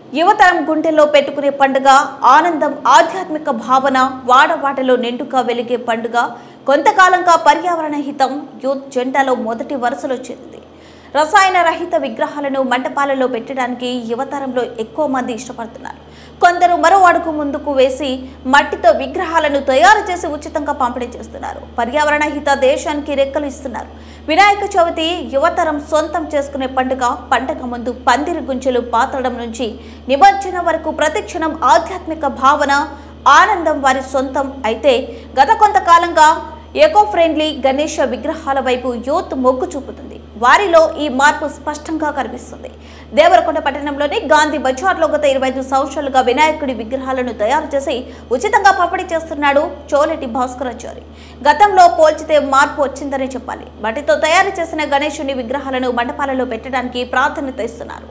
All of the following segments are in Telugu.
యువతరం గుండెల్లో పెట్టుకునే పండుగ ఆనందం ఆధ్యాత్మిక భావన వాడవాడలో నిండుగా వెలిగే పండుగ కొంతకాలంగా పర్యావరణ హితం యూత్ జెండాలో మొదటి వరుసలో చేరింది రసాయన రహిత విగ్రహాలను మంటపాలలో పెట్టడానికి యువతరంలో ఎక్కువ మంది ఇష్టపడుతున్నారు కొందరు మరో అడుగు ముందుకు వేసి మట్టితో విగ్రహాలను తయారు చేసి ఉచితంగా పంపిణీ చేస్తున్నారు పర్యావరణ హిత దేశానికి రెక్కలు ఇస్తున్నారు వినాయక చవితి యువతరం సొంతం చేసుకునే పండుగ పండగ ముందు పందిరి గుంచెలు పాతడం నుంచి నిమజ్జనం వరకు ప్రతిక్షణం ఆధ్యాత్మిక భావన ఆనందం వారి సొంతం అయితే గత కొంతకాలంగా ఎకో ఫ్రెండ్లీ గణేష విగ్రహాల వైపు యూత్ మొగ్గు చూపుతుంది వారిలో ఈ మార్పు స్పష్టంగా కనిపిస్తుంది దేవరకొండ పట్టణంలోని గాంధీ బజార్లో గత ఇరవై ఐదు సంవత్సరాలుగా వినాయకుడి విగ్రహాలను తయారు చేసి ఉచితంగా పంపిణీ చేస్తున్నాడు చోలెటి భాస్కరాచారి గతంలో పోల్చితే మార్పు వచ్చిందని చెప్పాలి మట్టితో తయారు చేసిన గణేశుని విగ్రహాలను మండపాలలో పెట్టడానికి ప్రాధాన్యత ఇస్తున్నారు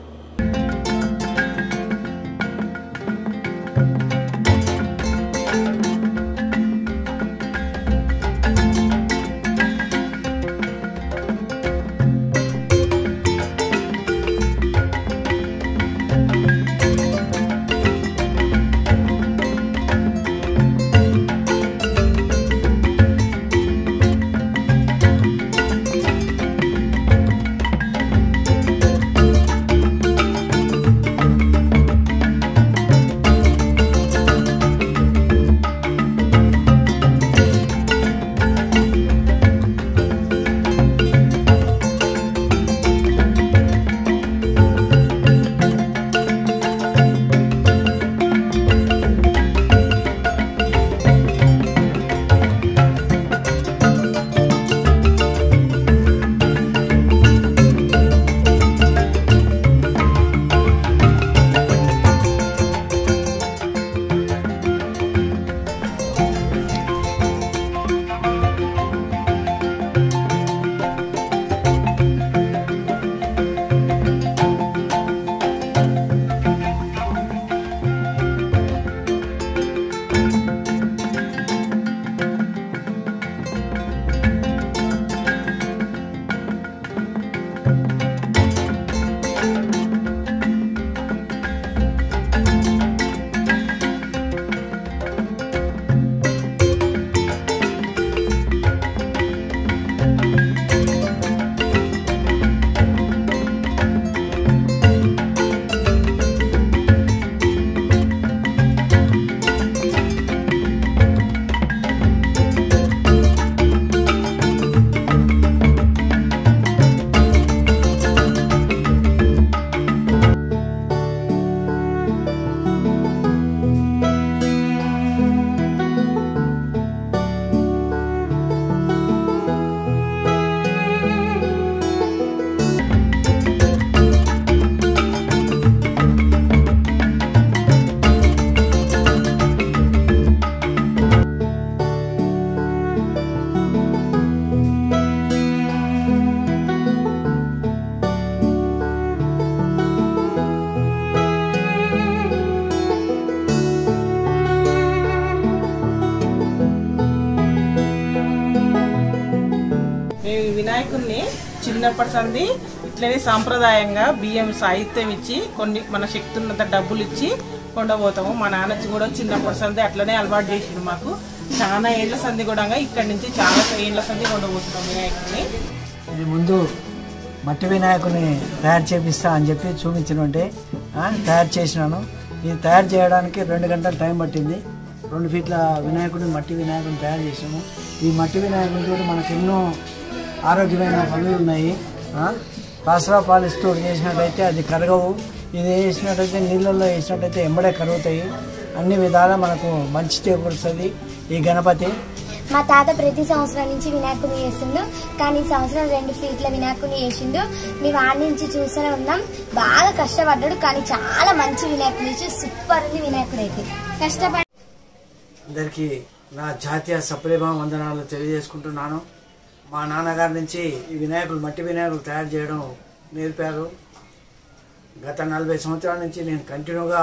మేము ఈ వినాయకుడిని చిన్నప్పటి సంది ఇట్లనే సాంప్రదాయంగా బియ్యం సాహిత్యం ఇచ్చి కొన్ని మన శక్తి ఉన్నంత డబ్బులు ఇచ్చి కొండపోతాము మా నాన్నచ్చి కూడా చిన్నప్పటి సంది అట్లనే అలవాటు చేసిండు మాకు చాలా ఏళ్ల సంది కూడా ఇక్కడి నుంచి చాలా ఏళ్ల సంది కొండపోతున్నాం వినాయకుడిని ఇది ముందు మట్టి వినాయకుని తయారు చేపిస్తా అని చెప్పి చూపించినంటే తయారు చేసినాను ఇది తయారు చేయడానికి రెండు గంటల టైం పట్టింది రెండు ఫీట్ల వినాయకుడిని మట్టి వినాయకుడిని తయారు చేసాము ఈ మట్టి వినాయకుడి తోటి మనకు ఎన్నో ఆరోగ్యమైన పనులు ఉన్నాయి పాసరా పాలు స్టోర్ చేసినట్టయితే అది కరగవు ఇది వేసినట్టయితే నీళ్ళల్లో వేసినట్టయితే ఎంబడే కరుగుతాయి అన్ని విధాల మనకు మంచి చేకూరుస్తుంది ఈ గణపతి మా తాత ప్రతి సంవత్సరం నుంచి వినాయకుని చేసిండు కానీ ఈ సంవత్సరం రెండు ఫీట్ల వినాయకుని చేసిండు మేము ఆడి నుంచి చూస్తూనే ఉన్నాం బాగా కష్టపడ్డాడు కానీ చాలా మంచి వినాయకుని ఇచ్చి సూపర్ ఉంది వినాయకుడు అయితే కష్టపడి అందరికీ నా జాతీయ సప్రేమ వందనాలు తెలియజేసుకుంటున్నాను మా నాన్నగారి నుంచి ఈ వినాయకులు మట్టి వినాయకులు తయారు చేయడం నేర్పారు గత నలభై సంవత్సరాల నుంచి నేను కంటిన్యూగా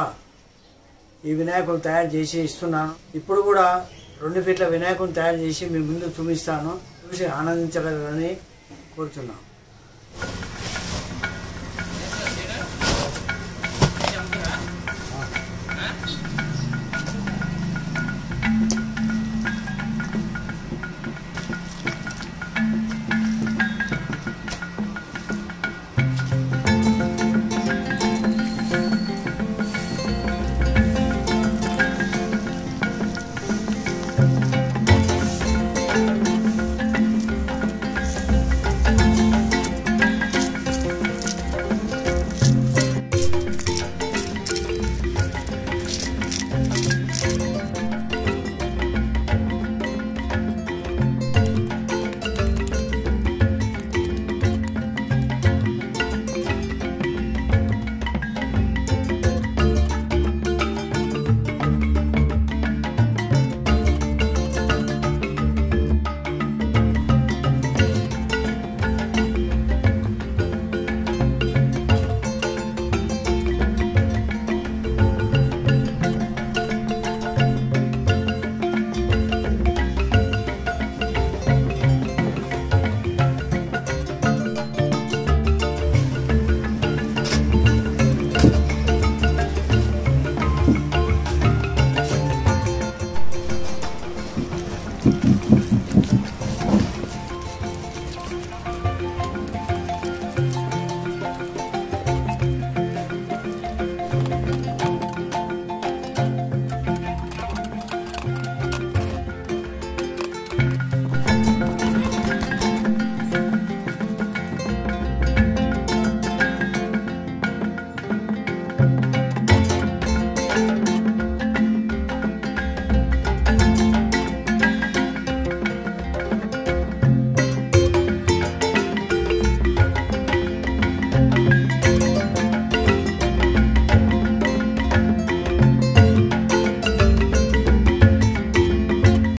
ఈ వినాయకులు తయారు చేసి ఇస్తున్నాను ఇప్పుడు కూడా రెండు ఫీట్ల వినాయకుని తయారు చేసి మీ ముందు చూపిస్తాను చూసి ఆనందించగలరని కోరుతున్నాను